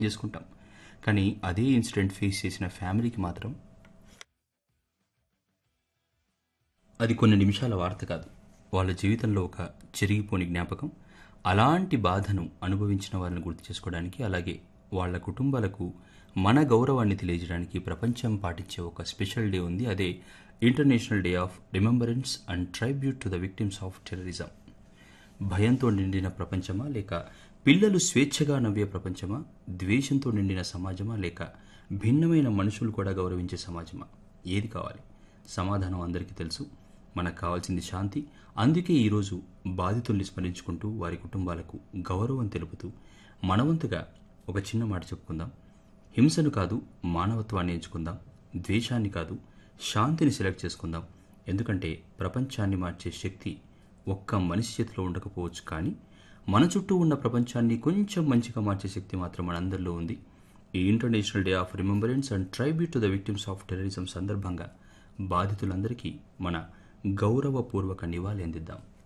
చేసుకుంటాం కానీ అదే ఇన్సిడెంట్ ఫేస్ చేసిన ఫ్యామిలీకి మాత్రం అది కొన్ని నిమిషాల వార్త కాదు వాళ్ళ జీవితంలో ఒక చెరిగిపోని జ్ఞాపకం అలాంటి బాధను అనుభవించిన వారిని గుర్తు చేసుకోవడానికి అలాగే వాళ్ళ కుటుంబాలకు మన గౌరవాన్ని తెలియజేయడానికి ప్రపంచం పాటించే ఒక స్పెషల్ డే ఉంది అదే international day of remembrance and tribute to the victims of terrorism భయంతో నిండిన ప్రపంచమా లేక పిల్లలు స్వేచ్ఛగా నవ్వే ప్రపంచమా ద్వేషంతో నిండిన సమాజమా లేక భిన్నమైన మనుషులు కూడా గౌరవించే సమాజమా ఏది కావాలి సమాధానం అందరికీ తెలుసు మనకు కావాల్సింది శాంతి అందుకే ఈరోజు బాధితుల్ని స్మరించుకుంటూ వారి కుటుంబాలకు గౌరవం తెలుపుతూ మనవంతుగా ఒక చిన్న మాట చెప్పుకుందాం హింసను కాదు మానవత్వాన్ని ఎంచుకుందాం ద్వేషాన్ని కాదు శాంతిని సెలెక్ట్ చేసుకుందాం ఎందుకంటే ప్రపంచాన్ని మార్చే శక్తి ఒక్క మనిషి చేతిలో ఉండకపోవచ్చు కానీ మన చుట్టూ ఉన్న ప్రపంచాన్ని కొంచెం మంచిగా మార్చే శక్తి మాత్రం మనందరిలో ఉంది ఈ international day of remembrance and tribute to the victims of terrorism సందర్భంగా బాధితులందరికీ మన గౌరవపూర్వక నివాళి అందిద్దాం